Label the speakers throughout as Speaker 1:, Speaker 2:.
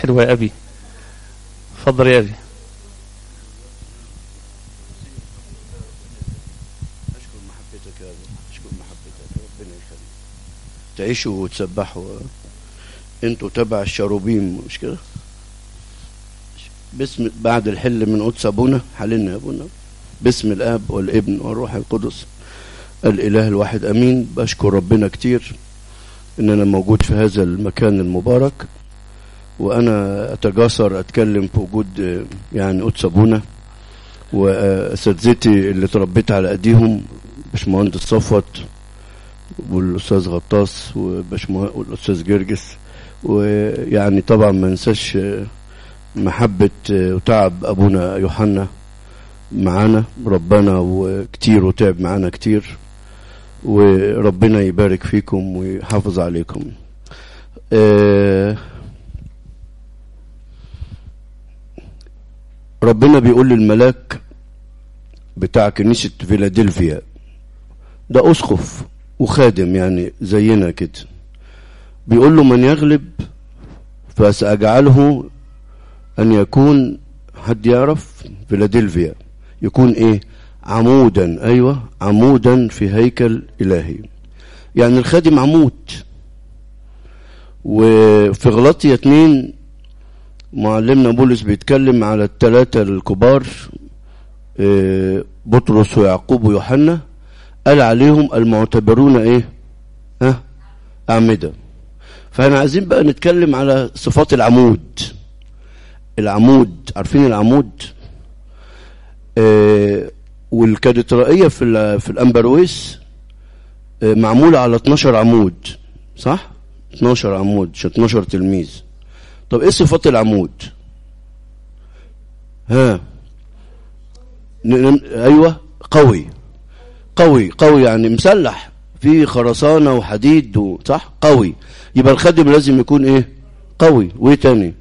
Speaker 1: حلوة يا أبي اتفضل يا أبي
Speaker 2: اشكر محبتك يا رب اشكر محبتك ربنا يخليك تعيشوا وتسبحوا انتوا تبع الشروبيم مش كده باسم بعد الحل من قدس ابونا حللنا يا ابونا باسم الاب والابن والروح القدس الاله الواحد امين بشكر ربنا كتير ان انا موجود في هذا المكان المبارك وانا اتجاسر اتكلم في وجود آه، يعني قدس ابونا واساتذتي اللي تربيت على ايديهم باشمهندس صفوت والاستاذ غطاس وباشمهندس والاستاذ جرجس ويعني طبعا ما ننساش آه، محبة آه، وتعب ابونا يوحنا معانا ربنا وكتير وتعب معانا كتير وربنا يبارك فيكم ويحافظ عليكم آه، ربنا بيقول للملاك بتاع كنيسة فيلادلفيا ده أسقف وخادم يعني زينا كده بيقول له من يغلب فسأجعله أن يكون حد يعرف فيلادلفيا يكون إيه عمودا أيوة عمودا في هيكل إلهي يعني الخادم عمود وفي غلطية اتنين معلمنا بولس بيتكلم على الثلاثة الكبار آه، بطرس ويعقوب ويوحنا قال عليهم المعتبرون ايه ها أعمدة فاحنا عايزين بقى نتكلم على صفات العمود العمود عارفين العمود آه والكاتدرائية في ال- في الأمبرويس آه معمولة على 12 عمود صح 12 عمود مش 12 تلميذ طب ايه صفات العمود ها ن- ن- ايوه قوي قوي قوي يعني مسلح في خرسانه وحديد و... صح قوي يبقى الخادم لازم يكون ايه قوي وايه تاني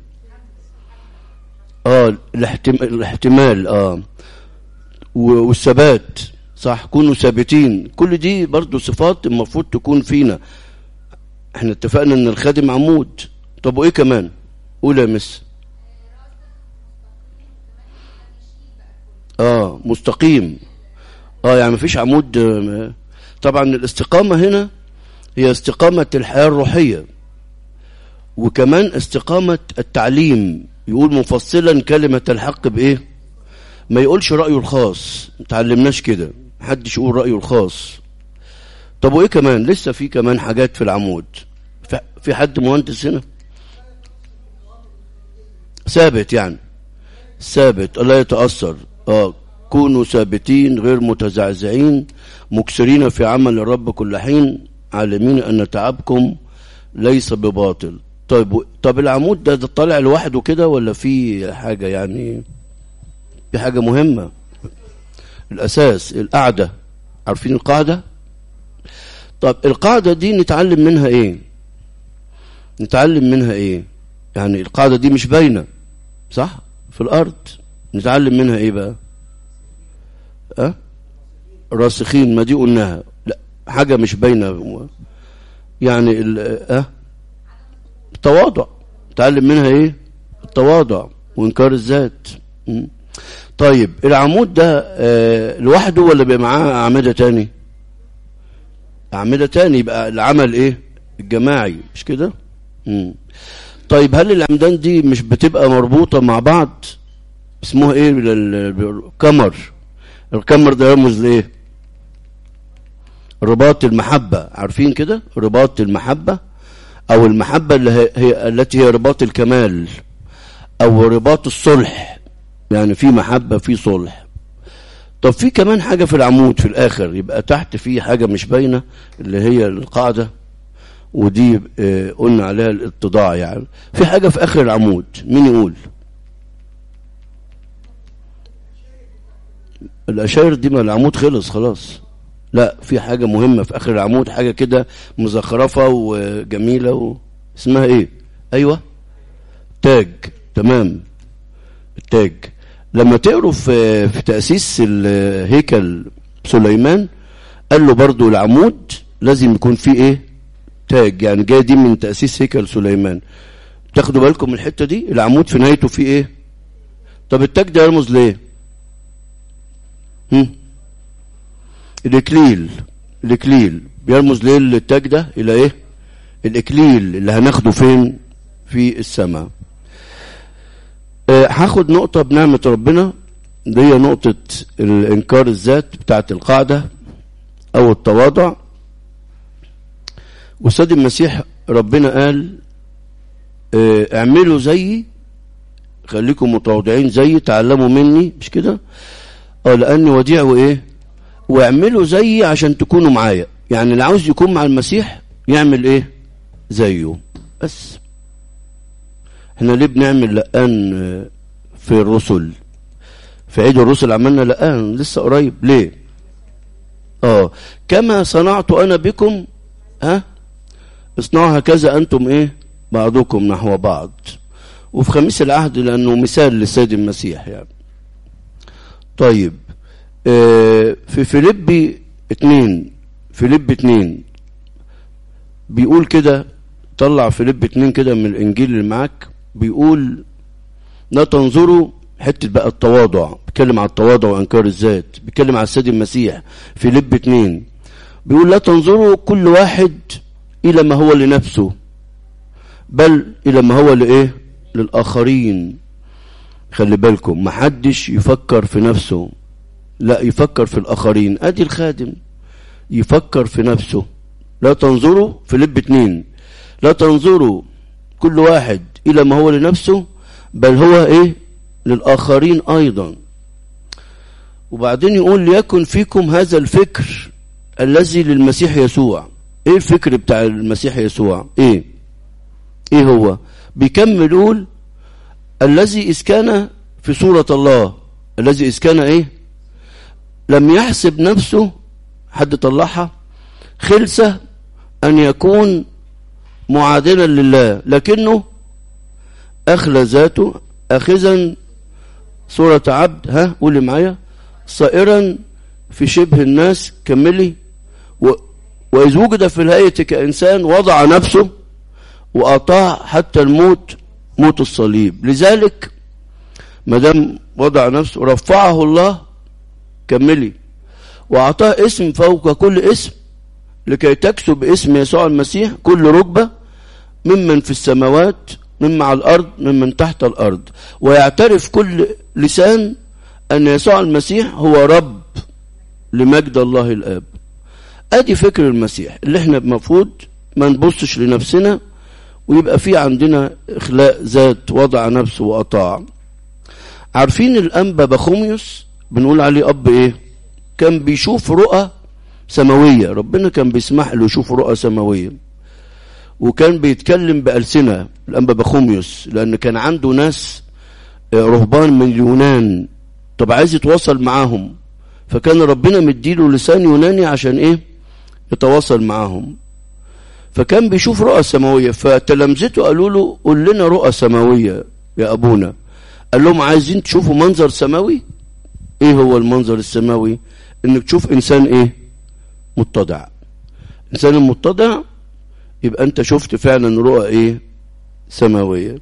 Speaker 2: اه الاحتم... الاحتمال اه و... والثبات صح كونوا ثابتين كل دي برضو صفات المفروض تكون فينا احنا اتفقنا ان الخادم عمود طب وايه كمان قول يا مس اه مستقيم اه يعني مفيش عمود آه، طبعا الاستقامة هنا هي استقامة الحياة الروحية وكمان استقامة التعليم يقول مفصلا كلمة الحق بإيه ما يقولش رأيه الخاص متعلمناش كده محدش يقول رأيه الخاص طب وإيه كمان لسه في كمان حاجات في العمود في- في حد مهندس هنا ثابت يعني ثابت لا يتأثر اه كونوا ثابتين غير متزعزعين مكسرين في عمل الرب كل حين عالمين أن تعبكم ليس بباطل طيب و- طب العمود ده, ده طالع لوحده كده ولا في حاجة يعني في حاجة مهمة الأساس القاعدة عارفين القاعدة طب القاعدة دي نتعلم منها ايه نتعلم منها ايه يعني القاعدة دي مش باينة صح في الأرض نتعلم منها ايه بقى أه؟ راسخين ما دي قلناها لا حاجة مش باينة يعني ال أه؟ التواضع نتعلم منها ايه التواضع وانكار الذات م. طيب العمود ده آه لوحده ولا بيبقى معاه أعمدة تاني أعمدة تاني يبقى العمل ايه الجماعي مش كده مم. طيب هل العمدان دي مش بتبقى مربوطة مع بعض اسمها ايه ال- الكمر الكمر ده يرمز لايه رباط المحبة عارفين كده رباط المحبة او المحبة اللي هي, هي التي هي رباط الكمال او رباط الصلح يعني في محبة في صلح طب في كمان حاجة في العمود في الاخر يبقى تحت في حاجة مش باينة اللي هي القاعدة ودي آه، قلنا عليها الاتضاع يعني في حاجة في اخر العمود مين يقول الاشاير دي ما العمود خلص خلاص لا في حاجة مهمة في اخر العمود حاجة كده مزخرفة وجميلة و... اسمها ايه ايوه تاج تمام التاج لما تقروا في في تأسيس الهيكل سليمان قال له برضو العمود لازم يكون فيه ايه تاج يعني جاي دي من تأسيس هيكل سليمان تاخدوا بالكم من الحتة دي العمود في نهايته فيه ايه طب التاج ده يرمز ليه هم؟ الاكليل الاكليل بيرمز ليه التاج ده الى ايه الاكليل اللي هناخده فين في السماء أه هاخد نقطة بنعمة ربنا دي هي نقطة الانكار الذات بتاعت القاعدة او التواضع والسيد المسيح ربنا قال اه اعملوا زيي خليكم متواضعين زيي تعلموا مني مش كده اه لاني وديع وايه واعملوا زيي عشان تكونوا معايا يعني اللي عاوز يكون مع المسيح يعمل ايه زيه بس احنا ليه بنعمل لقان في الرسل في عيد الرسل عملنا لقان لسه قريب ليه اه كما صنعت انا بكم ها اصنعوا هكذا انتم ايه بعضكم نحو بعض وفي خميس العهد لانه مثال للسيد المسيح يعني طيب اه في فيليبي اتنين فيليب اتنين بيقول كده طلع فيليب اتنين كده من الانجيل اللي معاك بيقول لا تنظروا حتة بقى التواضع بيتكلم على التواضع وانكار الذات بيتكلم على السيد المسيح في لب اتنين بيقول لا تنظروا كل واحد الى ما هو لنفسه بل الى ما هو لايه للاخرين خلي بالكم محدش يفكر في نفسه لا يفكر في الاخرين ادي الخادم يفكر في نفسه لا تنظروا في لب اتنين لا تنظروا كل واحد الى ما هو لنفسه بل هو ايه للآخرين أيضا وبعدين يقول ليكن فيكم هذا الفكر الذي للمسيح يسوع ايه الفكر بتاع المسيح يسوع ايه ايه هو بيكمل يقول الذي إذ كان في صورة الله الذي إذ كان ايه لم يحسب نفسه حد طلعها خلسة أن يكون معادلا لله لكنه أخلى ذاته أخذا صورة عبد ها قولي معايا صائرا في شبه الناس كملي و... وإذ وجد في الهيئة كإنسان وضع نفسه وأطاع حتى الموت موت الصليب لذلك ما دام وضع نفسه رفعه الله كملي وأعطاه اسم فوق كل اسم لكي تكسب اسم يسوع المسيح كل ركبة ممن في السماوات ممن على الأرض ممن تحت الأرض ويعترف كل لسان أن يسوع المسيح هو رب لمجد الله الآب أدي فكر المسيح اللي احنا المفروض ما نبصش لنفسنا ويبقى في عندنا إخلاء ذات وضع نفسه وأطاع عارفين الأنبا بخوميوس بنقول عليه أب إيه كان بيشوف رؤى سماوية ربنا كان بيسمح له يشوف رؤى سماوية وكان بيتكلم بألسنة الأنبا بخوميوس لأن كان عنده ناس رهبان من اليونان طب عايز يتواصل معاهم فكان ربنا مديله لسان يوناني عشان ايه يتواصل معاهم فكان بيشوف رؤى سماوية فتلامذته قالوا له قول لنا رؤى سماوية يا أبونا قال لهم عايزين تشوفوا منظر سماوي ايه هو المنظر السماوي انك تشوف انسان ايه متضع انسان المتضع يبقى انت شفت فعلا رؤى ايه سماوية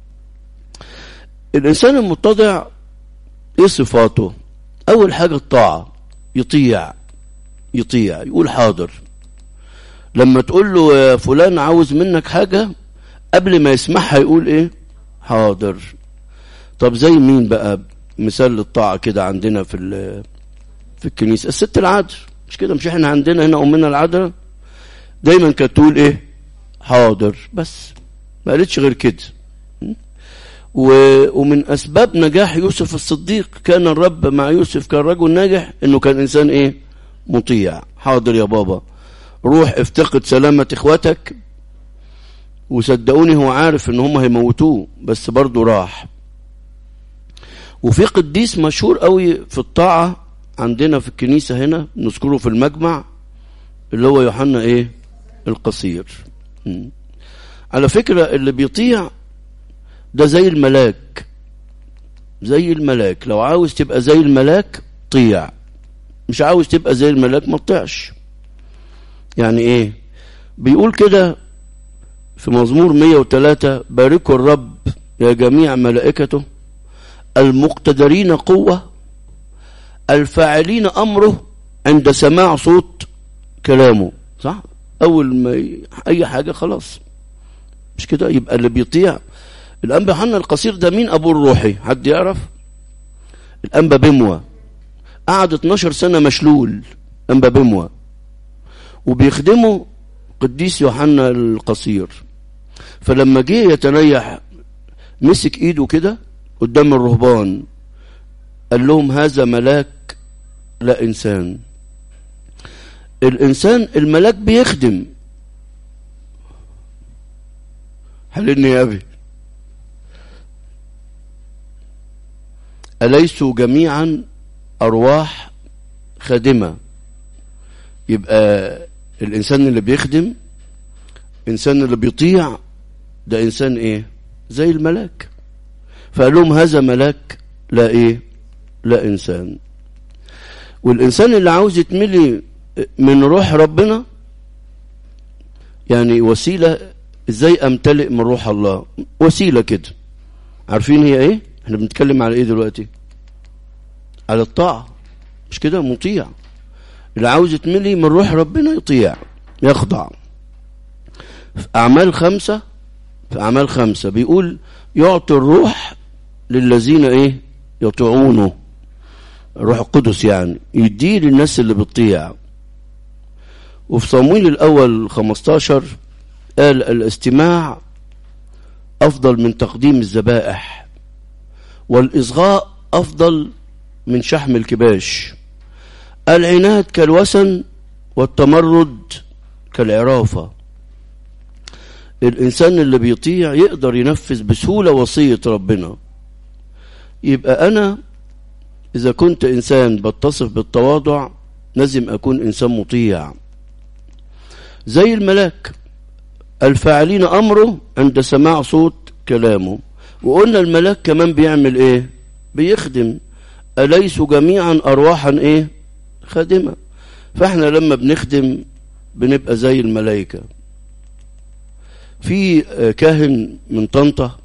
Speaker 2: الانسان المتضع ايه صفاته اول حاجة الطاعة يطيع يطيع يقول حاضر لما تقول له يا فلان عاوز منك حاجة قبل ما يسمعها يقول ايه حاضر طب زي مين بقى مثال للطاعة كده عندنا في في الكنيسة الست العذراء مش كده مش احنا عندنا هنا أمنا العذراء دايما كانت تقول ايه حاضر بس ما قالتش غير كده و... ومن أسباب نجاح يوسف الصديق كان الرب مع يوسف كان رجل ناجح انه كان انسان ايه مطيع حاضر يا بابا روح افتقد سلامة اخواتك وصدقوني هو عارف ان هم هيموتوه بس برضه راح وفي قديس مشهور قوي في الطاعة عندنا في الكنيسة هنا نذكره في المجمع اللي هو يوحنا ايه القصير م. على فكرة اللي بيطيع ده زي الملاك زي الملاك لو عاوز تبقى زي الملاك طيع مش عاوز تبقى زي الملاك ما تطيعش يعني ايه بيقول كده في مزمور 103 باركوا الرب يا جميع ملائكته المقتدرين قوة الفاعلين أمره عند سماع صوت كلامه صح أول ما ي... أي حاجة خلاص مش كده يبقى اللي بيطيع الأنبا يوحنا القصير ده مين أبوه الروحي حد يعرف الأنبا بموى قعد 12 سنة مشلول أنبا بموى وبيخدمه قديس يوحنا القصير فلما جه يتريح مسك ايده كده قدام الرهبان قال لهم هذا ملاك لا انسان الانسان الملاك بيخدم حللني يا ابي أليسوا جميعا أرواح خادمة يبقى الإنسان اللي بيخدم إنسان اللي بيطيع ده إنسان إيه زي الملاك فقال لهم هذا ملاك لا إيه لا إنسان والإنسان اللي عاوز يتملي من روح ربنا يعني وسيلة إزاي أمتلئ من روح الله وسيلة كده عارفين هي إيه احنا بنتكلم على إيه دلوقتي على الطاعة مش كده مطيع اللي عاوز يتملي من روح ربنا يطيع يخضع في أعمال خمسة في أعمال خمسة بيقول يعطي الروح للذين إيه يطيعونه الروح القدس يعني يديه للناس اللي بتطيع وفي صمويل الأول 15 قال الاستماع أفضل من تقديم الذبائح والإصغاء أفضل من شحم الكباش العناد كالوسن والتمرد كالعرافة الإنسان اللي بيطيع يقدر ينفذ بسهولة وصية ربنا يبقى أنا إذا كنت إنسان بتصف بالتواضع لازم أكون إنسان مطيع زي الملاك الفاعلين أمره عند سماع صوت كلامه وقلنا الملاك كمان بيعمل إيه بيخدم أليسوا جميعا أرواحا إيه خادمة فإحنا لما بنخدم بنبقى زي الملائكة في كاهن من طنطا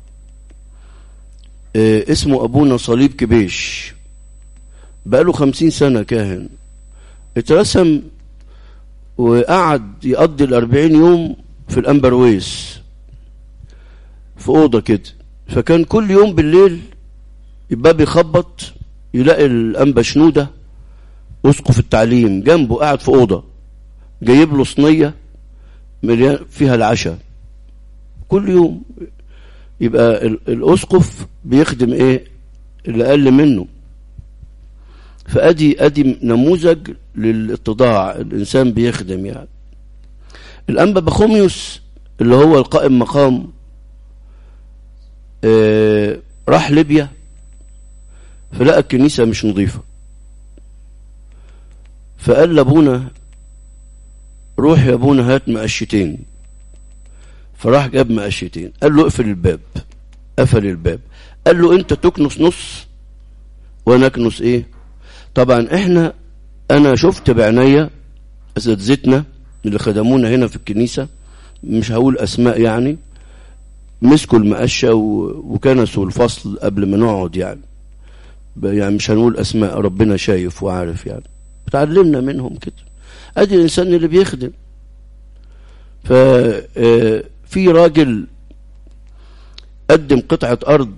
Speaker 2: اسمه أبونا صليب كبيش بقاله خمسين سنة كاهن اترسم وقعد يقضي الأربعين يوم في الأمبرويس في أوضة كده فكان كل يوم بالليل يبقى بيخبط يلاقي الأنبا شنودة أسقف التعليم جنبه قاعد في أوضة جايب له صينية مليان فيها العشاء كل يوم يبقى الأسقف بيخدم إيه اللي أقل منه فأدي أدي نموذج للاتضاع الإنسان بيخدم يعني الأنبا بخوميوس اللي هو القائم مقام آه راح ليبيا فلقى الكنيسة مش نظيفة فقال لابونا روح يا ابونا هات مقشتين فراح جاب مقشتين قال له اقفل الباب قفل الباب قال له انت تكنس نص وانا اكنس ايه طبعا احنا انا شفت بعينيا اساتذتنا اللي خدمونا هنا في الكنيسة مش هقول اسماء يعني مسكوا المقشة وكنسوا الفصل قبل ما نقعد يعني يعني مش هنقول اسماء ربنا شايف وعارف يعني اتعلمنا منهم كده ادي الانسان اللي بيخدم ففي راجل قدم قطعة ارض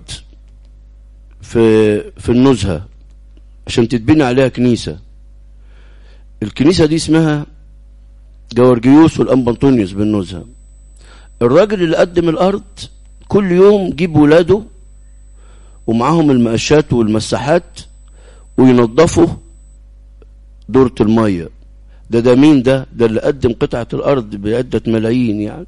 Speaker 2: في في النزهة عشان تتبني عليها كنيسة الكنيسة دي اسمها جورجيوس والأنبنطونيوس بالنزهة الراجل اللي قدم الأرض كل يوم جيب ولاده ومعاهم المقشات والمساحات وينظفوا دورة المية ده ده مين ده ده اللي قدم قطعة الأرض بعدة ملايين يعني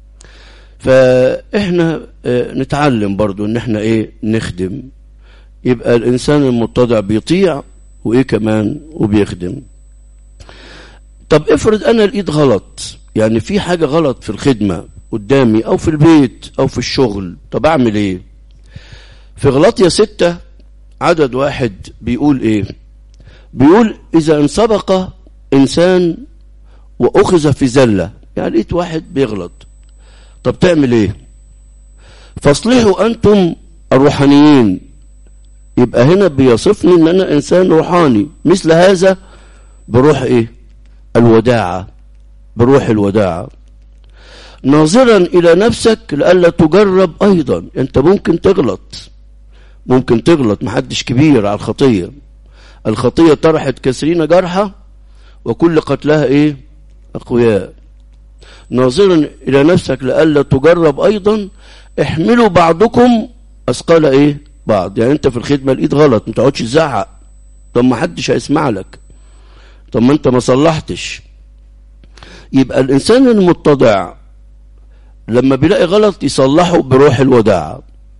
Speaker 2: فإحنا اه نتعلم برضو إن إحنا إيه نخدم يبقى الإنسان المتضع بيطيع وإيه كمان وبيخدم طب افرض أنا لقيت غلط يعني في حاجة غلط في الخدمة قدامي أو في البيت أو في الشغل طب أعمل إيه في غلطية ستة عدد واحد بيقول إيه بيقول إذا انسبق إنسان وأخذ في زلة يعني لقيت واحد بيغلط طب تعمل ايه فاصلحوا انتم الروحانيين يبقى هنا بيصفني ان انا انسان روحاني مثل هذا بروح ايه الوداعة بروح الوداعة ناظرا الى نفسك لألا تجرب ايضا انت ممكن تغلط ممكن تغلط محدش كبير على الخطية الخطية طرحت كثيرين جرحى وكل قتلها ايه اقوياء ناظرا الى نفسك لألا تجرب ايضا احملوا بعضكم اثقال ايه بعض يعني انت في الخدمة لقيت غلط ما تقعدش تزعق طب ما حدش هيسمع لك طب ما انت ما صلحتش يبقى الانسان المتضع لما بيلاقي غلط يصلحه بروح الوداع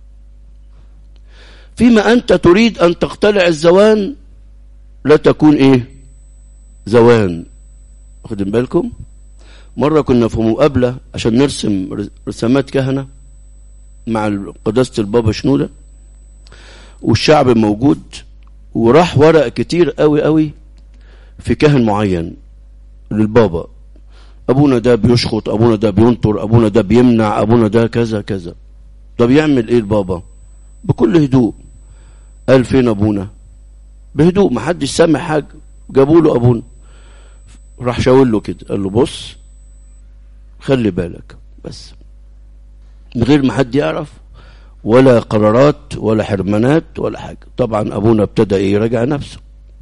Speaker 2: فيما انت تريد ان تقتلع الزوان لا تكون ايه زوان واخدين بالكم مرة كنا في مقابلة عشان نرسم رسامات كهنة مع قداسة البابا شنودة والشعب موجود وراح ورق كتير قوي قوي في كاهن معين للبابا ابونا ده بيشخط ابونا ده بينطر ابونا ده بيمنع ابونا ده كذا كذا طب يعمل ايه البابا بكل هدوء قال فين ابونا بهدوء ما حدش سامع حاجه جابوا له ابونا راح شاور له كده قال له بص خلي بالك بس من غير ما حد يعرف ولا قرارات ولا حرمانات ولا حاجه طبعا ابونا ابتدى يراجع نفسه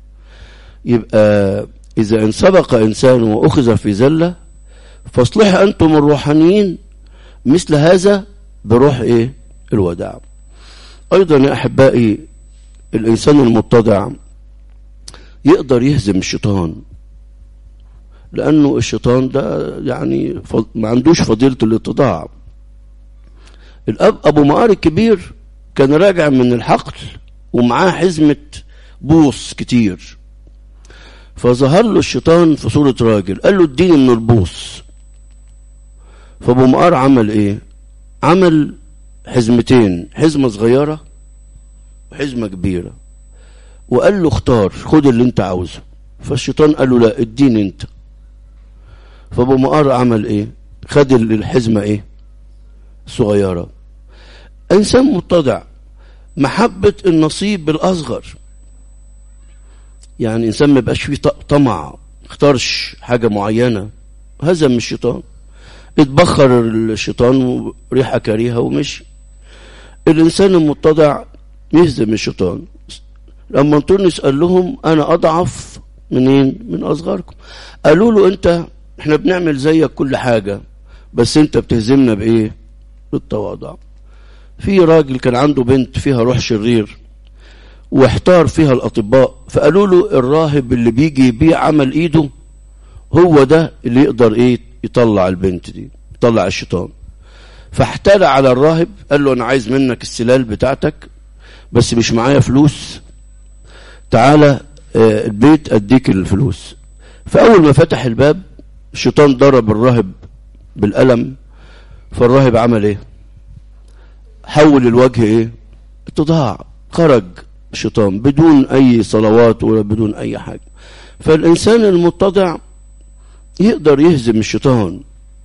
Speaker 2: يبقى اذا ان سبق انسان واخذ في زله فاصلح انتم الروحانيين مثل هذا بروح ايه الوداع ايضا يا احبائي الانسان المتضع يقدر يهزم الشيطان لانه الشيطان ده يعني ما عندوش فضيله الاتضاع الاب ابو مقار الكبير كان راجع من الحقل ومعاه حزمه بوص كتير فظهر له الشيطان في صورة راجل قال له اديني من البوص فابو مقار عمل ايه عمل حزمتين حزمة صغيرة وحزمة كبيرة وقال له اختار خد اللي انت عاوزه فالشيطان قال له لا اديني انت فابو مقار عمل ايه خد الحزمة ايه صغيرة انسان متضع محبة النصيب بالاصغر يعني انسان ما يبقاش فيه طمع اختارش حاجة معينة هزم الشيطان اتبخر الشيطان وريحة كريهة ومشي الانسان المتضع يهزم الشيطان لما تونس قال لهم انا اضعف منين من اصغركم قالوا له انت احنا بنعمل زيك كل حاجة بس انت بتهزمنا بايه بالتواضع في راجل كان عنده بنت فيها روح شرير واحتار فيها الاطباء فقالوا له الراهب اللي بيجي يبيع عمل ايده هو ده اللي يقدر ايه يطلع البنت دي يطلع الشيطان فاحتال على الراهب قال له انا عايز منك السلال بتاعتك بس مش معايا فلوس تعالى آه البيت اديك الفلوس فاول ما فتح الباب الشيطان ضرب الراهب بالقلم فالراهب عمل ايه حول الوجه ايه اتضاع خرج الشيطان بدون اي صلوات ولا بدون اي حاجه فالانسان المتضع يقدر يهزم الشيطان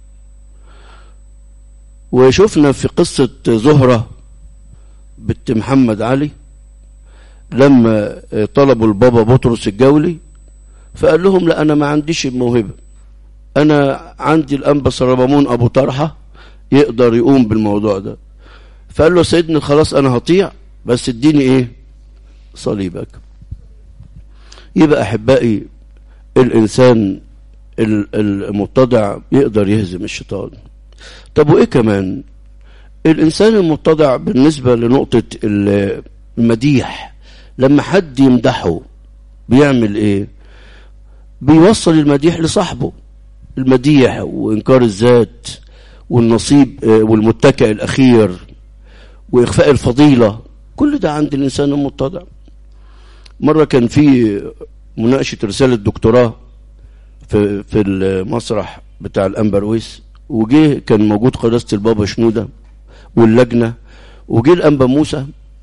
Speaker 2: وشفنا في قصة زهرة بنت محمد علي لما طلبوا البابا بطرس الجولي فقال لهم لا أنا ما عنديش الموهبة أنا عندي الأنبا سربمون أبو طرحة يقدر يقوم بالموضوع ده فقال له سيدنا خلاص أنا هطيع بس اديني إيه صليبك يبقى أحبائي الإنسان المتضع يقدر يهزم الشيطان طب وإيه كمان الإنسان المتضع بالنسبة لنقطة المديح لما حد يمدحه بيعمل إيه بيوصل المديح لصاحبه المديح وإنكار الذات والنصيب والمتكئ الأخير وإخفاء الفضيلة كل ده عند الإنسان المتضع مرة كان في مناقشة رسالة دكتوراه في في المسرح بتاع الأنبرويس وجه كان موجود قداسة البابا شنودة واللجنة وجه الأنبا موسى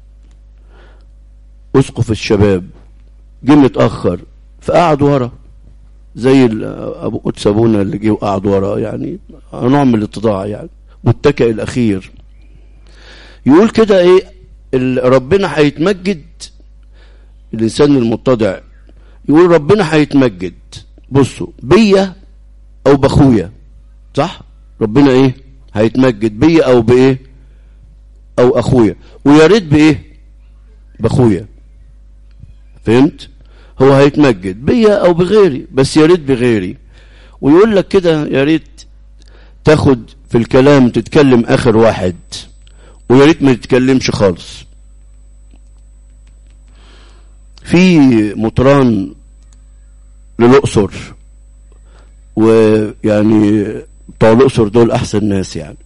Speaker 2: أسقف الشباب جه متأخر فقعد ورا زي أبو قدس أبونا اللي جه وقعد ورا يعني نوع من الاتضاع يعني متكئ الأخير يقول كده إيه ال- ربنا هيتمجد الإنسان المتضع يقول ربنا هيتمجد بصوا بيا أو بأخويا صح ربنا إيه هيتمجد بيا أو بإيه أو أخويا ويا ريت بإيه بأخويا فهمت هو هيتمجد بيا أو بغيري بس يا ريت بغيري ويقول لك كده يا ريت تاخد في الكلام تتكلم آخر واحد ويا ريت ما تتكلمش خالص في مطران للأقصر ويعني بتوع الأقصر دول أحسن ناس يعني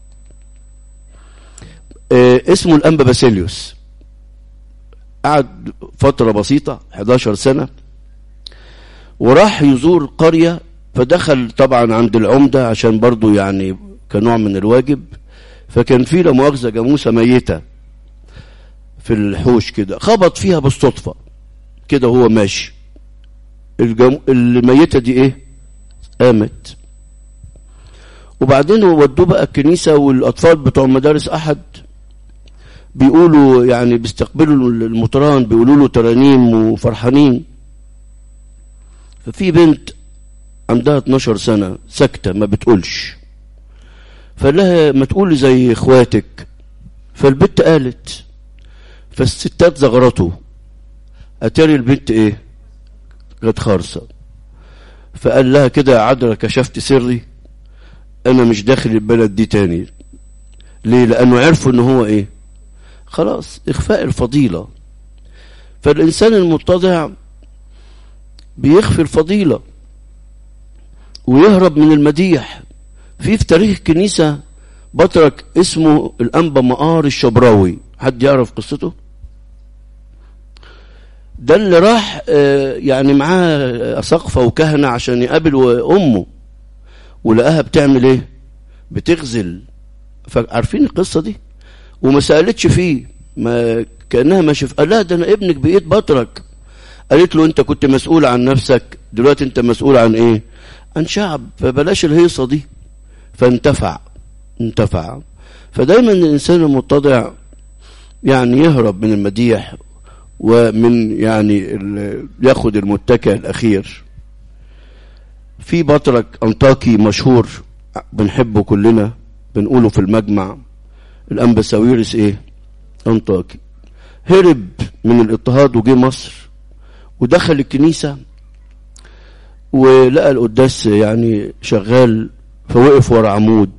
Speaker 2: آه، اسمه الأنبا باسيليوس قعد فترة بسيطة 11 سنة وراح يزور قرية فدخل طبعا عند العمدة عشان برضو يعني كنوع من الواجب فكان في لا مؤاخذة جاموسة ميتة في الحوش كده خبط فيها بالصدفة كده هو ماشي الجم... الميتة دي ايه قامت وبعدين ودوه بقى الكنيسة والأطفال بتوع مدارس أحد بيقولوا يعني بيستقبلوا المطران بيقولوا له ترانيم وفرحانين ففي بنت عندها 12 سنة ساكتة ما بتقولش فلها ما تقولي زي اخواتك فالبنت قالت فالستات زغرته اتاري البنت ايه كانت خارصة فقال لها كده يا عذرا كشفت سري انا مش داخل البلد دي تاني ليه لانه عرفوا ان هو ايه خلاص اخفاء الفضيلة فالانسان المتضع بيخفي الفضيلة ويهرب من المديح في في تاريخ الكنيسة بطرك اسمه الأنبا مقار الشبراوي حد يعرف قصته ده اللي راح آه، يعني معاه أساقفة وكهنة عشان يقابل أمه ولقاها بتعمل ايه بتغزل عارفين القصة دي وما سألتش فيه ما كأنها ما شف قال لا ده أنا ابنك بقيت بطرك قالت له أنت كنت مسؤول عن نفسك دلوقتي أنت مسؤول عن إيه عن شعب فبلاش الهيصة دي فانتفع انتفع فدايما الإنسان المتضع يعني يهرب من المديح ومن يعني ال- ياخد المتكئ الأخير في بطرك أنطاكي مشهور بنحبه كلنا بنقوله في المجمع الأنبا ساويرس إيه أنطاكي هرب من الاضطهاد وجه مصر ودخل الكنيسة ولقى القداس يعني شغال فوقف ورا عمود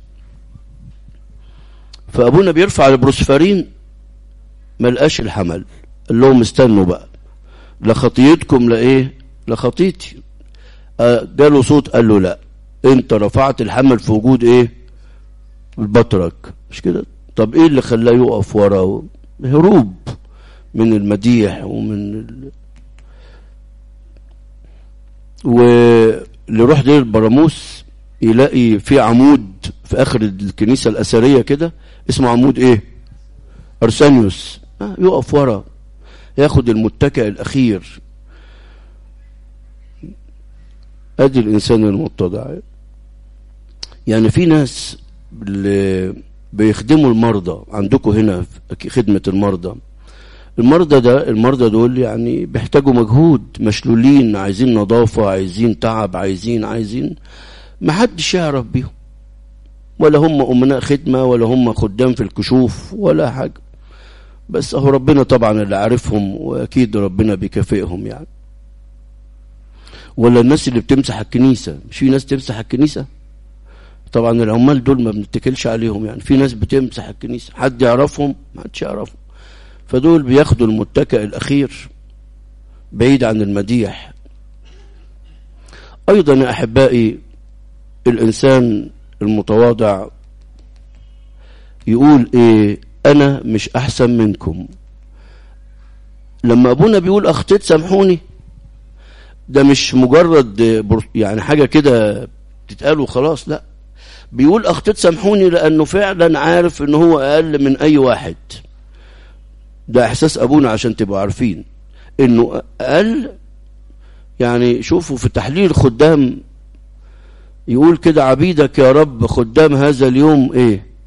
Speaker 2: فأبونا بيرفع البروسفرين ما لقاش الحمل قال لهم استنوا بقى لا خطيتكم لا ايه لا خطيتي آه، جاله صوت قال له لا انت رفعت الحمل في وجود ايه البطرك مش كده طب ايه اللي خلاه يقف ورا هروب من المديح ومن ال... واللي يروح دير البراموس يلاقي في عمود في اخر الكنيسه الاثريه كده اسمه عمود ايه ارسانيوس آه، يقف ورا ياخد المتكئ الاخير ادي الانسان المتضع يعني في ناس اللي بيخدموا المرضى عندكم هنا في خدمة المرضى المرضى ده المرضى دول يعني بيحتاجوا مجهود مشلولين عايزين نظافة عايزين تعب عايزين عايزين ما حدش يعرف بيهم ولا هم أمناء خدمة ولا هم خدام في الكشوف ولا حاجة بس اهو ربنا طبعا اللي عارفهم واكيد ربنا بيكافئهم يعني ولا الناس اللي بتمسح الكنيسة مش في ناس تمسح الكنيسة طبعا العمال دول ما بنتكلش عليهم يعني في ناس بتمسح الكنيسة حد يعرفهم ما حدش يعرفهم فدول بياخدوا المتكئ الأخير بعيد عن المديح أيضا يا أحبائي الإنسان المتواضع يقول إيه أنا مش أحسن منكم لما أبونا بيقول أخطيت سامحوني ده مش مجرد بر- يعني حاجة كده تتقال وخلاص لا بيقول أخطيت سامحوني لأنه فعلا عارف إن هو أقل من أي واحد ده إحساس أبونا عشان تبقوا عارفين إنه أقل يعني شوفوا في تحليل خدام يقول كده عبيدك يا رب خدام هذا اليوم إيه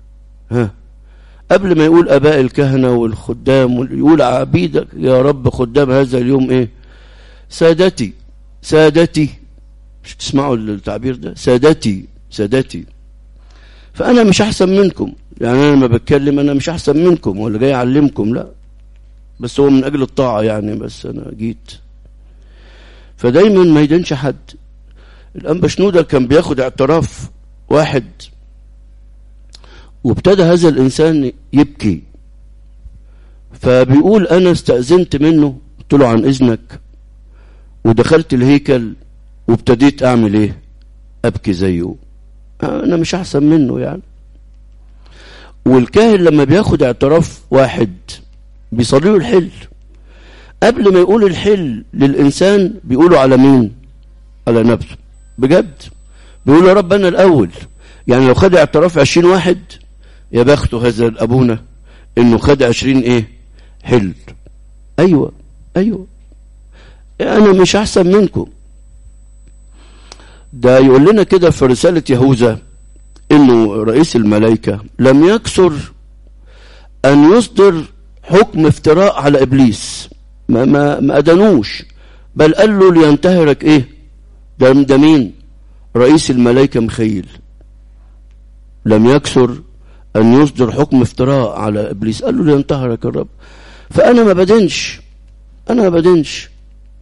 Speaker 2: ها قبل ما يقول اباء الكهنه والخدام يقول عبيدك يا رب خدام هذا اليوم ايه سادتي سادتي مش تسمعوا التعبير ده سادتي سادتي فانا مش احسن منكم يعني انا لما بتكلم انا مش احسن منكم ولا جاي اعلمكم لا بس هو من اجل الطاعه يعني بس انا جيت فدايما ما يدينش حد الانبا شنودة كان بياخد اعتراف واحد وابتدى هذا الانسان يبكي فبيقول انا استأذنت منه قلت له عن اذنك ودخلت الهيكل وابتديت اعمل ايه ابكي زيه انا مش احسن منه يعني والكاهن لما بياخد اعتراف واحد بيصلي له الحل قبل ما يقول الحل للانسان بيقولوا على مين على نفسه بجد بيقول يا رب انا الاول يعني لو خد اعتراف عشرين واحد يا بخته هذا ابونا انه خد عشرين ايه حل ايوه ايوه انا مش احسن منكم ده يقول لنا كده في رسالة يهوذا انه رئيس الملائكة لم يكسر ان يصدر حكم افتراء على ابليس ما ما ما ادانوش بل قال له لينتهرك ايه ده ده مين رئيس الملائكة مخيل لم يكسر ان يصدر حكم افتراء على ابليس قال له لينتهرك الرب فانا ما بدنش انا ما بدنش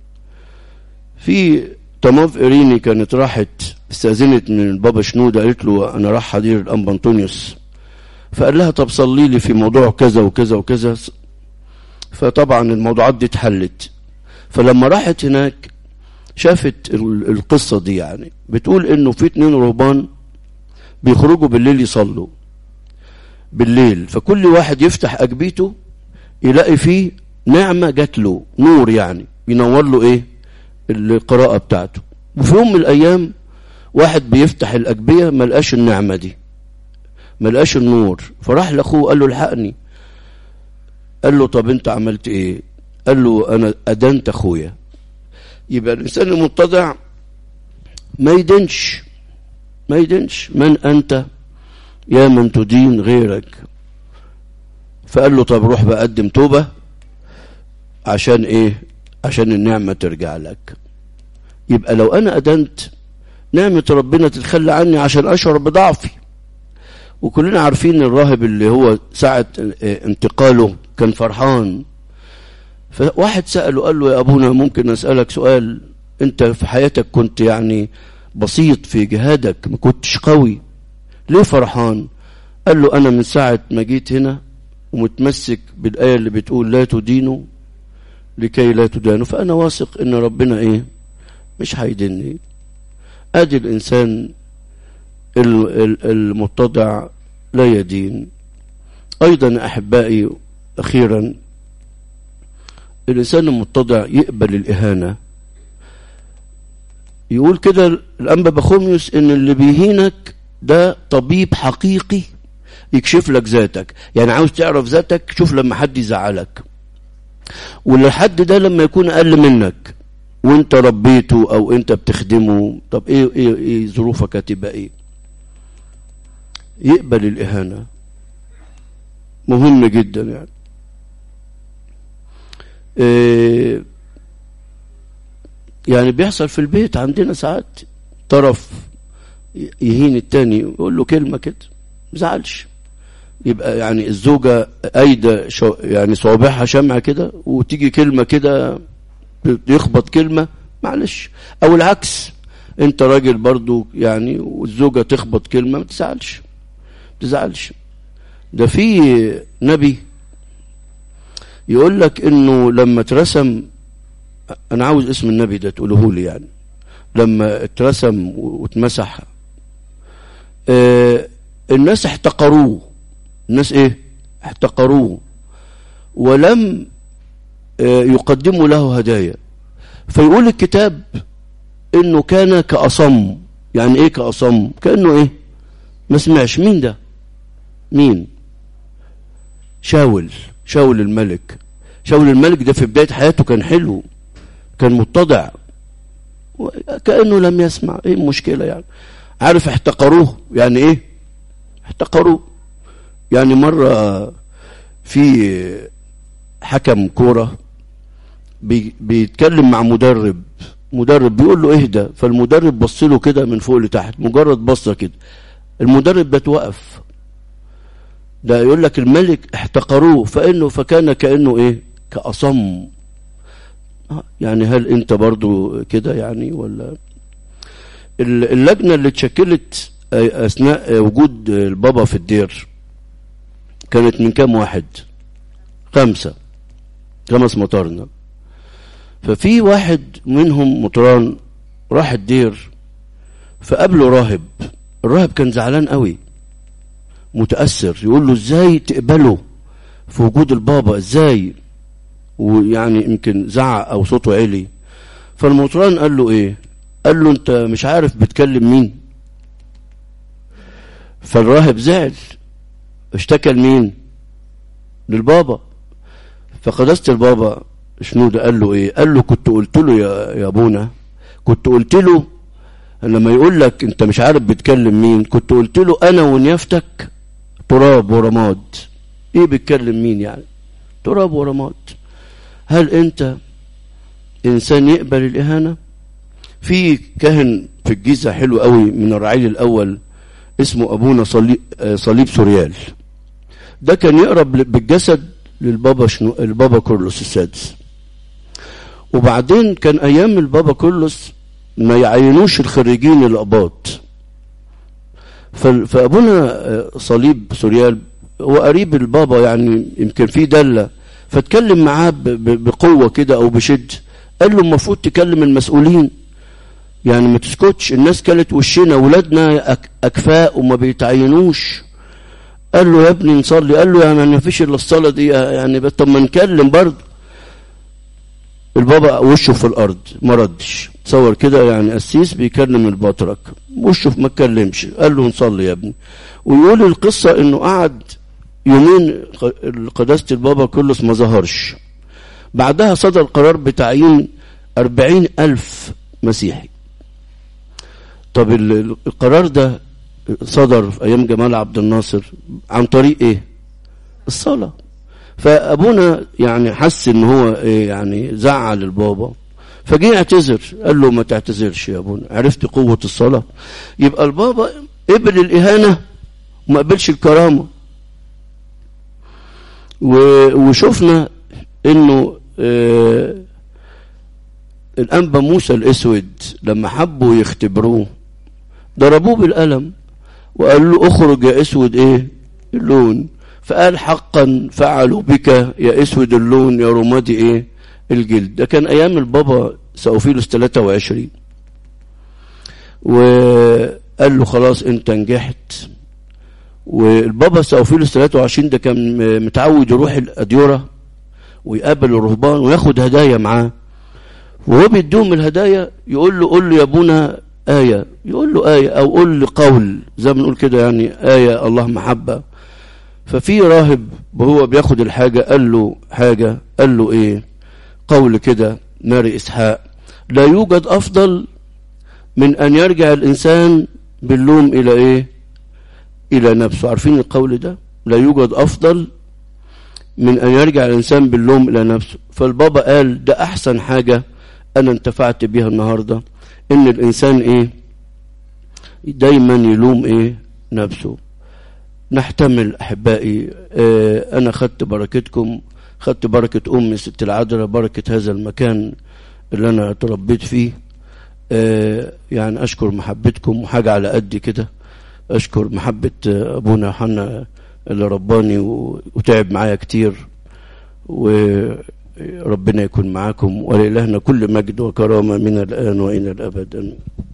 Speaker 2: في طماف إريني كانت راحت استأذنت من بابا شنودة قالت له أنا راح حضير الأنبا أنطونيوس فقال لها طب صلي لي في موضوع كذا وكذا وكذا فطبعا الموضوعات دي اتحلت فلما راحت هناك شافت القصة دي يعني بتقول إنه في اتنين رهبان بيخرجوا بالليل يصلوا بالليل فكل واحد يفتح أجبيته يلاقي فيه نعمة جات له نور يعني ينور له إيه القراءة بتاعته وفي يوم من الأيام واحد بيفتح الأجبية ما لقاش النعمة دي ما لقاش النور فراح لأخوه قال له الحقني قال له طب أنت عملت إيه قال له أنا أدنت أخويا يبقى الإنسان المتضع ما يدنش ما يدنش من أنت يا من تدين غيرك فقال له طب روح بقى قدم توبة عشان إيه عشان النعمة ترجع لك يبقى لو أنا أدنت نعمة ربنا تتخلى عني عشان أشعر بضعفي وكلنا عارفين الراهب اللي هو ساعة انتقاله كان فرحان فواحد سأله قال له يا أبونا ممكن أسألك سؤال أنت في حياتك كنت يعني بسيط في جهادك ما كنتش قوي ليه فرحان قال له أنا من ساعة ما جيت هنا ومتمسك بالآية اللي بتقول لا تدينوا لكي لا تدانوا فأنا واثق إن ربنا إيه مش هيدني أدي الإنسان المتضع لا يدين أيضا أحبائي أخيرا الإنسان المتضع يقبل الإهانة يقول كده الأنبا بخوميوس إن اللي بيهينك ده طبيب حقيقي يكشف لك ذاتك يعني عاوز تعرف ذاتك شوف لما حد يزعلك والحد ده لما يكون اقل منك وانت ربيته او انت بتخدمه طب ايه ايه, إيه ظروفك هتبقى ايه يقبل الاهانه مهم جدا يعني إيه يعني بيحصل في البيت عندنا ساعات طرف يهين التاني يقول له كلمه كده ما زعلش يبقى يعني الزوجة أيدة يعني صوابعها شمعة كده وتيجي كلمة كده يخبط كلمة معلش أو العكس أنت راجل برضو يعني والزوجة تخبط كلمة ما تزعلش ما تزعلش ده في نبي يقول لك إنه لما اترسم أنا عاوز اسم النبي ده تقوله لي يعني لما اترسم واتمسح آه الناس احتقروه الناس ايه احتقروه ولم يقدموا له هدايا فيقول الكتاب انه كان كأصم يعني ايه كأصم كأنه ايه ما سمعش مين ده مين شاول شاول الملك شاول الملك ده في بداية حياته كان حلو كان متضع كأنه لم يسمع ايه المشكلة يعني عارف احتقروه يعني ايه احتقروه يعني مرة في حكم كورة بي بيتكلم مع مدرب مدرب بيقول له اهدى فالمدرب بص له كده من فوق لتحت مجرد بصة كده المدرب ده توقف ده يقول لك الملك احتقروه فانه فكان كانه ايه كأصم يعني هل انت برضو كده يعني ولا اللجنة اللي اتشكلت اثناء وجود البابا في الدير كانت من كام واحد خمسة خمس مطارنا ففي واحد منهم مطران راح الدير فقابله راهب الراهب كان زعلان قوي متأثر يقول له ازاي تقبله في وجود البابا ازاي ويعني يمكن زعق او صوته عالي فالمطران قال له ايه قال له انت مش عارف بتكلم مين فالراهب زعل اشتكى لمين للبابا فقدست البابا شنو ده قال له ايه قال له كنت قلت له يا, يا ابونا كنت قلت له لما يقول لك انت مش عارف بتكلم مين كنت قلت له انا ونيافتك تراب ورماد ايه بتكلم مين يعني تراب ورماد هل انت انسان يقبل الاهانه في كاهن في الجيزه حلو قوي من الرعيل الاول اسمه ابونا صليب, صليب سوريال ده كان يقرب بالجسد للبابا شنو البابا كورلوس السادس وبعدين كان ايام البابا كورلوس ما يعينوش الخريجين الاباط فابونا صليب سوريال هو قريب البابا يعني يمكن في دله فاتكلم معاه بقوه كده او بشد قال له المفروض تكلم المسؤولين يعني ما تسكتش الناس كلت وشنا ولادنا اكفاء وما بيتعينوش قال له يا ابني نصلي قال له يعني ما فيش الا الصلاه دي يعني طب ما نكلم برضه البابا وشه في الارض ما ردش تصور كده يعني قسيس بيكلم البطرك وشه ما اتكلمش قال له نصلي يا ابني ويقول القصه انه قعد يومين قداسه البابا كلس ما ظهرش بعدها صدر قرار بتعيين أربعين ألف مسيحي طب القرار ده صدر في أيام جمال عبد الناصر عن طريق إيه الصلاة فأبونا يعني حس إن هو إيه يعني زعل البابا فجه يعتذر قال له ما تعتذرش يا أبونا عرفت قوة الصلاة يبقى البابا قبل الإهانة وما قبلش الكرامة وشفنا إنه آه الأنبا موسى الأسود لما حبوا يختبروه ضربوه بالقلم وقال له اخرج يا اسود ايه اللون فقال حقا فعلوا بك يا اسود اللون يا رمادي ايه الجلد ده كان ايام البابا سوفيلوس 23 وقال له خلاص انت نجحت والبابا سوفيلوس 23 ده كان متعود يروح الاديره ويقابل الرهبان وياخد هدايا معاه وهو بيديهم الهدايا يقول له قول له يا ابونا آية يقول له آية أو قول له قول زي ما نقول كده يعني آية الله محبة ففي راهب وهو بياخد الحاجة قال له حاجة قال له إيه قول كده ماري إسحاق لا يوجد أفضل من أن يرجع الإنسان باللوم إلى إيه إلى نفسه عارفين القول ده لا يوجد أفضل من أن يرجع الإنسان باللوم إلى نفسه فالبابا قال ده أحسن حاجة أنا انتفعت بيها النهاردة إن الإنسان إيه دايما يلوم إيه نفسه نحتمل أحبائي آه أنا خدت بركتكم خدت بركة أمي ست العذراء بركة هذا المكان اللي أنا تربيت فيه آه يعني أشكر محبتكم وحاجة على قد كده أشكر محبة أبونا يوحنا اللي رباني وتعب معايا كتير وربنا يكون معاكم ولإلهنا كل مجد وكرامة من الآن وإلى الأبد